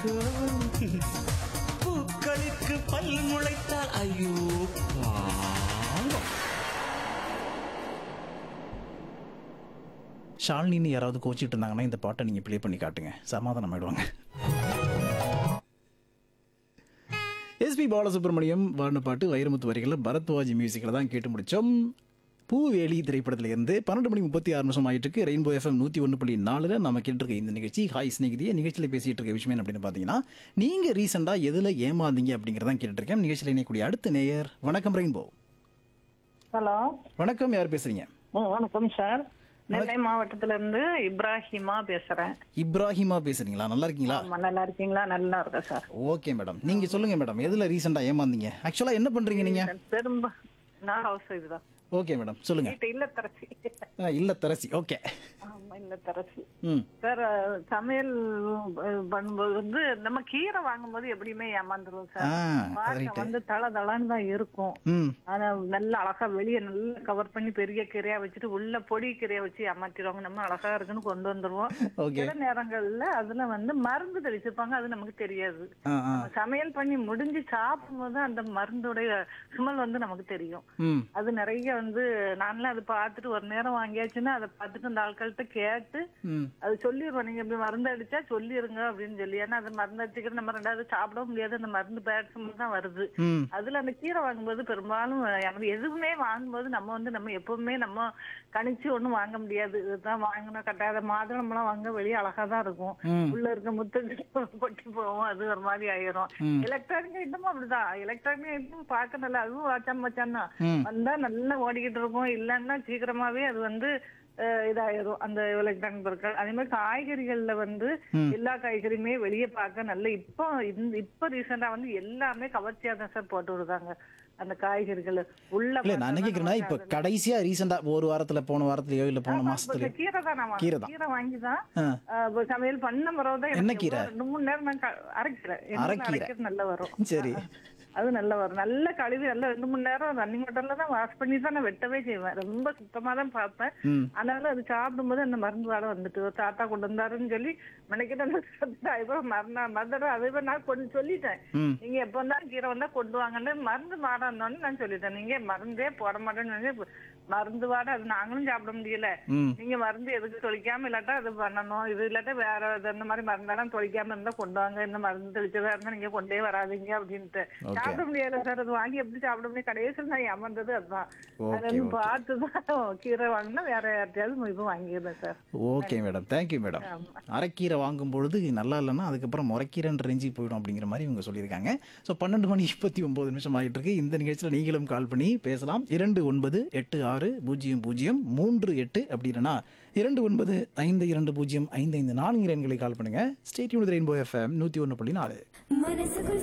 பூக்களுக்கு பல் முளைத்தால் ஐயோ பாவம். ஷாலினின்னு யாராவது கோச்சிட்டு இருந்தாங்கன்னா இந்த பாட்டை நீங்கள் ப்ளே பண்ணி காட்டுங்க சமாதானம் ஆயிடுவாங்க எஸ்பி பாலசுப்ரமணியம் வாடின பாட்டு வைரமுத்து வரிகளில் பரத்வாஜ் மியூசிக்கில் தான் கேட்டு முடித்தோம் பூவேலி திரைப்படத்தில் இருந்து பன்னெண்டு மணி முப்பத்தி ஆறு நிமிஷம் ஆயிட்டு இருக்கு ரெயின்போ எஃப்எம் நூற்றி ஒன்று புள்ளி நாலில் நம்ம கேட்டிருக்க இந்த நிகழ்ச்சி ஹாய் ஸ்நேகிதிய நிகழ்ச்சியில் பேசிட்டு இருக்க விஷயம் என்ன அப்படின்னு பார்த்தீங்கன்னா நீங்கள் ரீசெண்டாக எதில் ஏமாந்தீங்க அப்படிங்கிறதான் கேட்டுட்டு இருக்கேன் நிகழ்ச்சியில் இணையக்கூடிய அடுத்த நேயர் வணக்கம் ரெயின்போ ஹலோ வணக்கம் யார் பேசுறீங்க ம், வணக்கம் சார் நெல்லை மாவட்டத்துல இருந்து இப்ராஹிமா பேசுறேன் இப்ராஹிமா பேசுறீங்களா நல்லா இருக்கீங்களா ஆமா, நல்லா இருக்கீங்களா நல்லா இருக்கேன் சார் ஓகே மேடம் நீங்க சொல்லுங்க மேடம் எதுல ரீசெண்டா ஏமாந்தீங்க ஆக்சுவலா என்ன பண்றீங்க நீங்க பெரும்ப நான் ஹவுஸ் ஒய்ஃப் தான் ஓகே மேடம் சொல்லுங்க வீட்டு இல்லத்தரசி ஆ, இல்ல தரசி ஓகே ஆமா இல்லத்தரசி ம் சார் சமையல் அஹ், பண்ணும்போது வந்து நம்ம கீரை வாங்கும்போது எப்படியுமே ஏமாந்துருவோம் ஆ சார் பார்க்க ரைட்டு வந்து தள தளன்னு தான் இருக்கும் ம் ஆனா நல்ல அழகா வெளிய நல்லா கவர் பண்ணி பெரிய கீரையா வச்சுட்டு உள்ள பொடி கீரையா வச்சு ஏமாத்திடுவாங்க நம்ம அழகா இருக்குன்னு கொண்டு வந்துருவோம் ஓகே சில நேரங்கள்ல அதுல வந்து மருந்து தெளிச்சிருப்பாங்க அது நமக்கு தெரியாது ஆ ஆ நம்ம சமையல் பண்ணி முடிஞ்சு சாப்பிடும்போது அந்த மருந்துடைய ஸ்மெல் வந்து நமக்கு தெரியும் ம் அது நிறைய வந்து நான்லாம் அதை பார்த்துட்டு ஒரு நேரம் வாங்கியாச்சுன்னா அதை பார்த்துட்டு அந்த ஆட்கள்கிட்ட கேட்டு ம் அது சொல்லிடுவோம் நீங்க இப்படி மருந்து அடிச்சா சொல்லிருங்க அப்படின்னு சொல்லி ஏன்னா அது மருந்து அடிச்சுக்கிட்டு நம்ம ரெண்டாவது சாப்பிட முடியாது அந்த மருந்து பேட் ஸ்மெல் தான் வருது ம் அதுல அந்த கீரை வாங்கும்போது பெரும்பாலும் எனக்கு எதுவுமே வாங்கும்போது நம்ம வந்து நம்ம எப்பவுமே நம்ம கணிச்சு ஒண்ணும் வாங்க முடியாது இதுதான் வாங்கணும் கட்டாத மாதுளம்பழம் வாங்க வெளியே அழகா தான் இருக்கும் ம் உள்ள இருக்க முத்து பொட்டி போவோம் அது ஒரு மாதிரி ஆயிரும் ம். எலக்ட்ரானிக் ஐட்டமும் அப்படிதான் எலக்ட்ரானிக் ஐட்டம் பார்க்க நல்லா அதுவும் வாச்சாம வச்சான் தான் ம் வந்தா நல்லா ஓடிக்கிட்டு இருக்கும் இல்லைன்னா சீக்கிரமாவே அது வந்து அஹ், இதாயிரும் அந்த எலக்ட்ரானிக் பொருட்கள் அதே மாதிரி காய்கறிகள்ல வந்து ம். எல்லா காய்கறியுமே வெளியே பார்க்க நல்ல இப்போ இந்த இப்ப ரீசெண்டா வந்து எல்லாமே கவர்ச்சியா தான் சார் போட்டு விடுதாங்க அந்த காய்கறிகள் உள்ள இல்ல நான் என்ன பார்த்தா கேக்குறேன்னா நமக்கு இப்ப அதுல- கடைசியா ரீசெண்டா ஒரு வாரத்துல போன வாரத்துலயோ இல்ல போன ஆமா, இப்ப மாசத்துலயோ இந்த கீரை தான் நான் கீரை வாங்கினேன். தான். கீரை வாங்கி தான் ஆ அஹ், இப்ப சமையல் பண்ண பிறகு தான் என்ன எனக்கு கீரை? எவ்வளவு ரெண்டு மூணு நேரம் நான் க- அரைக்கிறேன் எண்ணெயில அரைக்கீரை. அரைக்கிறது நல்லா வரும் சரி அது நல்லா வரும் நல்ல கழுவி நல்லா ரெண்டு மணி நேரம் ரன்னிங் வாட்டர்ல தான் வாஷ் பண்ணி தான் நான் வெட்டவே செய்வேன் ரொம்ப சுத்தமா தான் பார்ப்பேன் ம் அதனால அது சாப்பிடும்போது அந்த மருந்து வாடை வந்துட்டு ஒரு தாத்தா கொண்டு வந்தாருன்னு சொல்லி மெனக்கிட்ட அதுக்கப்புறம் மறுநாள் மருந்து அதே மாதிரி நான் கொண்டு சொல்லிட்டேன் ம் நீங்க எப்ப வந்தாலும் கீரை வந்தா கொண்டு வாங்கன்னு மருந்து வாடை இருந்தோன்னு நான் சொல்லிட்டேன் நீங்க மருந்தே போட மாட்டேன்னு சொல்லி, மருந்து வாடை அது நாங்களும் சாப்பிட முடியல ம் நீங்க மருந்து எதுக்கு தொளிக்காம இல்லாட்டா அது பண்ணணும் இது இல்லாட்டா வேற இது இந்த மாதிரி மருந்தெல்லாம் தொளிக்காம இருந்தா கொண்டு வாங்க இந்த மருந்து தெளிச்சதா இருந்தா நீங்க கொண்டே வராதீங்க அப்படின்ட்டு Okay. சாப்பிட முடியாது சார் அது வாங்கி எப்படி சாப்பிட முடியும் கடைசியில் நான் ஏமாந்தது அதுதான் ஓகே அதனால ஓகே பார்த்து தான் கீரை வாங்கினா வேற யார்ட்டையாவது இப்போ வாங்கிடுறேன் sir okay madam thank you madam ஆமா. அரைக்கீரை வாங்கும் பொழுது நல்லா இல்லைன்னா அதுக்கப்புறம் முறைக்கீரைன்ற ரேஞ்சி போயிடும் அப்படிங்கிற மாதிரி இவங்க சொல்லியிருக்காங்க ஸோ பன்னெண்டு மணி முப்பத்தி ஒன்பது நிமிஷம் ஆகிட்டு இருக்கு இந்த நிகழ்ச்சியில் நீங்களும் கால் பண்ணி பேசலாம் இரண்டு ஒன்பது எட்டு ஆறு பூஜ்ஜியம் பூஜ்ஜியம் மூன்று எட்டு அப்படி இல்லைன்னா இரண்டு ஒன்பது ஐந்து இரண்டு பூஜ்ஜியம் ஐந்து ஐந்து நான்கு எண்களை கால் பண்ணுங்க ஸ்டேட்யூன் ரெயின்போ எஃப்எம் நூற்றி ஒன்று புள்ளி நாலு மனசுக்குள்